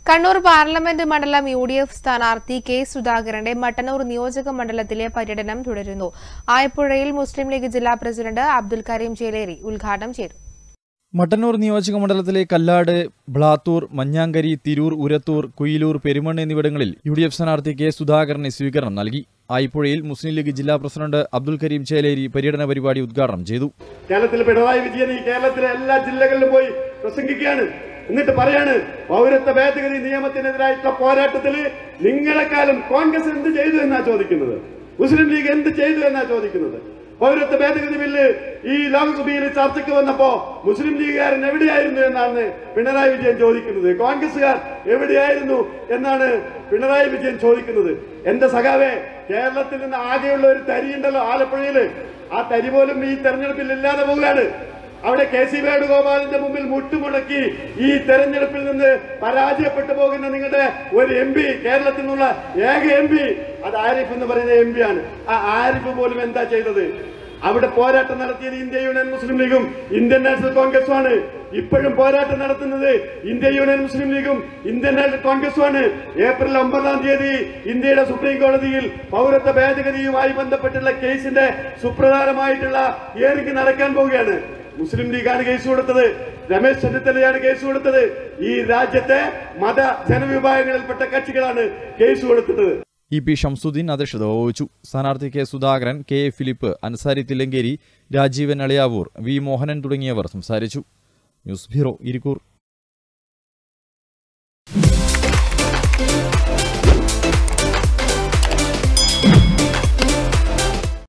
Kannur parliament മണ്ഡലം U D F സ്ഥാനാർത്ഥി K സുധാകരന്റെ മട്ടന്നൂർ നിയോജക മണ്ഡലത്തിലെ പര്യടനം തുടരുന്നു ആയപ്പുഴയിൽ മുസ്ലിം ലീഗ് ജില്ലാ പ്രസിഡന്റ് അബ്ദുൽ കരീം ചേലേരി ഉദ്ഘാടനം ചെയ്തു മട്ടന്നൂർ നിയോജക മണ്ഡലത്തിലെ കല്ലാട് ബ്ലാത്തൂർ മഞ്ഞാങ്കരി തിരൂർ ഉരത്തൂർ കുയിലൂർ പെരുമണ്ണ് എന്നിവിടങ്ങളിൽ യു ഡി എഫ് സ്ഥാനാർത്ഥി കെ സുധാകരന് സ്വീകരണം നൽകി ആയിപ്പുഴയിൽ മുസ്ലിം ലീഗ് ജില്ലാ പ്രസിഡന്റ് അബ്ദുൽ കരീം ചേലേരി പര്യടന പരിപാടി ഉദ്ഘാടനം ചെയ്തു കേരളത്തിൽ പിണറായി വിജയൻ ഈ കേരളത്തിലെ എല്ലാ ജില്ലകളിലും പോയി പ്രസംഗിക്കുകയാണ് എന്നിട്ട് പറയാണ് പൗരത്വ ഭേദഗതി നിയമത്തിനെതിരായിട്ടുള്ള പോരാട്ടത്തിൽ നിങ്ങളെക്കാലം കോൺഗ്രസ് എന്ത് ചെയ്തു എന്നാ ചോദിക്കുന്നത് മുസ്ലിം ലീഗ് എന്ത് ചെയ്തു എന്നാ ചോദിക്കുന്നത് പൗരത്വ ഭേദഗതി ബില്ല് ഈ ലോക്സഭയിൽ ചർച്ചയ്ക്ക് വന്നപ്പോ മുസ്ലിം ലീഗുകാരൻ എവിടെയായിരുന്നു എന്നാണ് പിണറായി വിജയൻ ചോദിക്കുന്നത് കോൺഗ്രസുകാർ എവിടെയായിരുന്നു എന്നാണ് പിണറായി വിജയൻ ചോദിക്കുന്നത് എന്റെ സഖാവേ കേരളത്തിൽ നിന്ന് ആകെയുള്ള ഒരു തരിയുണ്ടല്ലോ ആലപ്പുഴയില് ആ തരി പോലും ഈ തെരഞ്ഞെടുപ്പിൽ ഇല്ലാതെ പോവുകയാണ് അവിടെ കെ സി വേണുഗോപാലിന്റെ മുമ്പിൽ മുട്ടുമുടക്കി ഈ തെരഞ്ഞെടുപ്പിൽ നിന്ന് പരാജയപ്പെട്ടു പോകുന്ന നിങ്ങളുടെ ഒരു എം പി കേരളത്തിൽ നിന്നുള്ള ഏക എം പി അത് ആരിഫ് എന്ന് പറയുന്ന എം പി ആണ് ആ ആരിഫ് പോലും എന്താ ചെയ്തത് അവിടെ പോരാട്ടം നടത്തിയത് ഇന്ത്യ യൂണിയൻ മുസ്ലിം ലീഗും ഇന്ത്യൻ നാഷണൽ കോൺഗ്രസും ആണ് ഇപ്പോഴും പോരാട്ടം നടത്തുന്നത് ഇന്ത്യ യൂണിയൻ മുസ്ലിം ലീഗും ഇന്ത്യൻ നാഷണൽ കോൺഗ്രസും ആണ് ഏപ്രിൽ ഒമ്പതാം തീയതി ഇന്ത്യയുടെ സുപ്രീം കോടതിയിൽ പൗരത്വ ഭേദഗതിയുമായി ബന്ധപ്പെട്ടുള്ള കേസിന്റെ സുപ്രധാനമായിട്ടുള്ള ഏറിക്ക് നടക്കാൻ പോവുകയാണ് മുസ്ലിം ലീഗാണ് കേസ് കൊടുത്തത് രമേശ് ചെന്നിത്തലയാണ് കേസ് കൊടുത്തത് ഈ രാജ്യത്തെ മത ജനവിഭാഗങ്ങളിൽപ്പെട്ട കക്ഷികളാണ് കേസ് കൊടുത്തത് ഇ പി ഷംസുദ്ദീൻ അധ്യക്ഷത വഹിച്ചു സ്ഥാനാർത്ഥി K Sudhakaran K A Philip Ansari Thillankeri Rajeevan Aliyavur V Mohanan തുടങ്ങിയവർ സംസാരിച്ചു ന്യൂസ് ബ്യൂറോ ഇരിക്കൂർ